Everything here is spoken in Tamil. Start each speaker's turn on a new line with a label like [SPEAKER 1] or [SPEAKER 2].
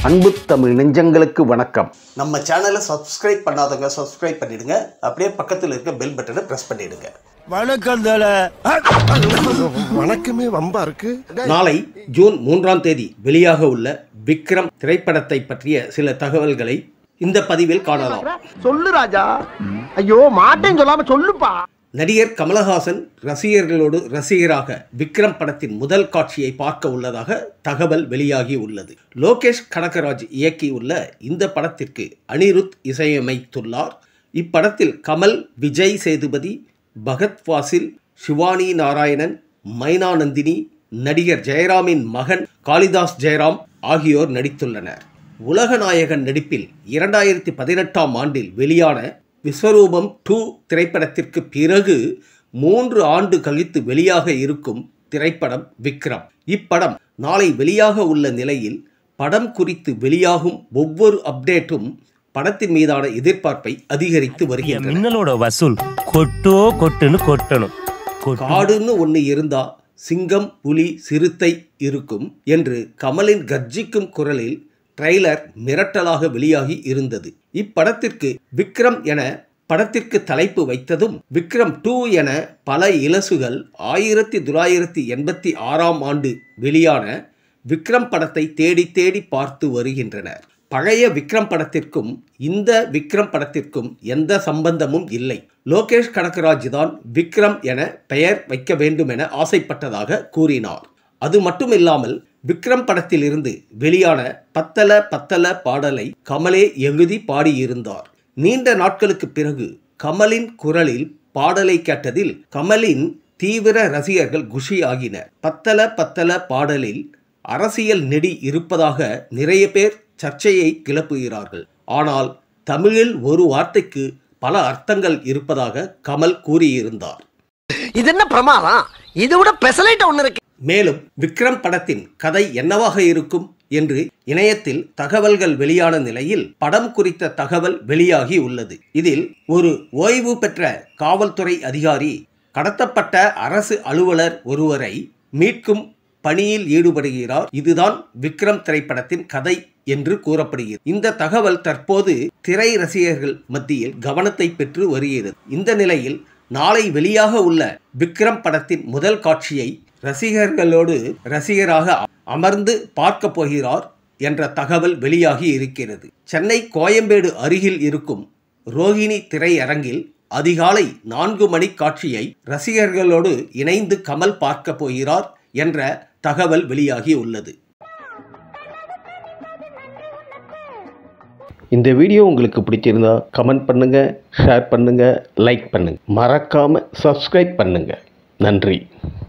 [SPEAKER 1] அன்பு தமிழ் நெஞ்சங்களுக்கு வணக்கம்
[SPEAKER 2] நம்ம சேனலை சப்ஸ்கிரைப் பண்ணாதவங்க சப்ஸ்கிரைப் பண்ணிடுங்க அப்படியே பக்கத்தில் இருக்க பெல் பட்டனை ப்ரெஸ் பண்ணிடுங்க
[SPEAKER 3] வணக்கம் தல
[SPEAKER 4] வணக்கமே வம்பா இருக்கு
[SPEAKER 2] நாளை ஜூன் மூன்றாம் தேதி வெளியாக உள்ள விக்ரம் திரைப்படத்தை பற்றிய சில தகவல்களை இந்த பதிவில் காணலாம்
[SPEAKER 5] சொல்லு ராஜா ஐயோ மாட்டேன்னு சொல்லாம சொல்லுப்பா
[SPEAKER 2] நடிகர் கமலஹாசன் ரசிகர்களோடு ரசிகராக விக்ரம் படத்தின் முதல் காட்சியை பார்க்க உள்ளதாக தகவல் வெளியாகி உள்ளது லோகேஷ் கனகராஜ் இயக்கியுள்ள இந்த படத்திற்கு அனிருத் இசையமைத்துள்ளார் இப்படத்தில் கமல் விஜய் சேதுபதி பகத் வாசில் சிவானி நாராயணன் மைனா நந்தினி நடிகர் ஜெயராமின் மகன் காளிதாஸ் ஜெயராம் ஆகியோர் நடித்துள்ளனர் உலகநாயகன் நடிப்பில் இரண்டாயிரத்தி பதினெட்டாம் ஆண்டில் வெளியான விஸ்வரூபம் டூ திரைப்படத்திற்கு பிறகு மூன்று ஆண்டு கழித்து வெளியாக இருக்கும் திரைப்படம் விக்ரம் இப்படம் நாளை வெளியாக உள்ள நிலையில் படம் குறித்து வெளியாகும் ஒவ்வொரு அப்டேட்டும் படத்தின் மீதான எதிர்பார்ப்பை அதிகரித்து வருகின்றன
[SPEAKER 3] மின்னலோட வசூல் கொட்டோ கொட்டுன்னு கொட்டணும் கொட்டு.
[SPEAKER 2] காடுன்னு ஒன்று இருந்தா சிங்கம் புலி சிறுத்தை இருக்கும் என்று கமலின் கர்ஜிக்கும் குரலில் ட்ரெய்லர் மிரட்டலாக வெளியாகி இருந்தது இப்படத்திற்கு விக்ரம் என படத்திற்கு தலைப்பு வைத்ததும் விக்ரம் டூ என பல இலசுகள் ஆயிரத்தி தொள்ளாயிரத்தி எண்பத்தி ஆறாம் ஆண்டு வெளியான விக்ரம் படத்தை தேடி தேடி பார்த்து வருகின்றனர் பழைய விக்ரம் படத்திற்கும் இந்த விக்ரம் படத்திற்கும் எந்த சம்பந்தமும் இல்லை லோகேஷ் கனகராஜ் தான் விக்ரம் என பெயர் வைக்க வேண்டும் என ஆசைப்பட்டதாக கூறினார் அது மட்டுமில்லாமல் விக்ரம் படத்திலிருந்து வெளியான பத்தல பத்தல பாடலை கமலே எழுதி பாடியிருந்தார் நீண்ட நாட்களுக்கு பிறகு கமலின் குரலில் பாடலை கேட்டதில் கமலின் தீவிர ரசிகர்கள் குஷியாகினர் பத்தல பத்தல பாடலில் அரசியல் நெடி இருப்பதாக நிறைய பேர் சர்ச்சையை கிளப்புகிறார்கள் ஆனால் தமிழில் ஒரு வார்த்தைக்கு பல அர்த்தங்கள் இருப்பதாக கமல் கூறியிருந்தார்
[SPEAKER 5] இது என்ன பிரமாதம் இது விட பெசலைட் ஒண்ணு இருக்கு
[SPEAKER 2] மேலும் விக்ரம் படத்தின் கதை என்னவாக இருக்கும் என்று இணையத்தில் தகவல்கள் வெளியான நிலையில் படம் குறித்த தகவல் வெளியாகி உள்ளது இதில் ஒரு ஓய்வு பெற்ற காவல்துறை அதிகாரி கடத்தப்பட்ட அரசு அலுவலர் ஒருவரை மீட்கும் பணியில் ஈடுபடுகிறார் இதுதான் விக்ரம் திரைப்படத்தின் கதை என்று கூறப்படுகிறது இந்த தகவல் தற்போது திரை ரசிகர்கள் மத்தியில் கவனத்தை பெற்று வருகிறது இந்த நிலையில் நாளை வெளியாக உள்ள விக்ரம் படத்தின் முதல் காட்சியை ரசிகர்களோடு ரசிகராக அமர்ந்து பார்க்க போகிறார் என்ற தகவல் வெளியாகி இருக்கிறது சென்னை கோயம்பேடு அருகில் இருக்கும் ரோஹிணி திரையரங்கில் அதிகாலை நான்கு மணி காட்சியை ரசிகர்களோடு இணைந்து கமல் பார்க்க போகிறார் என்ற தகவல் வெளியாகி உள்ளது
[SPEAKER 1] இந்த வீடியோ உங்களுக்கு பிடிச்சிருந்தா கமெண்ட் பண்ணுங்க ஷேர் பண்ணுங்க லைக் பண்ணுங்க மறக்காம சப்ஸ்கிரைப் பண்ணுங்க நன்றி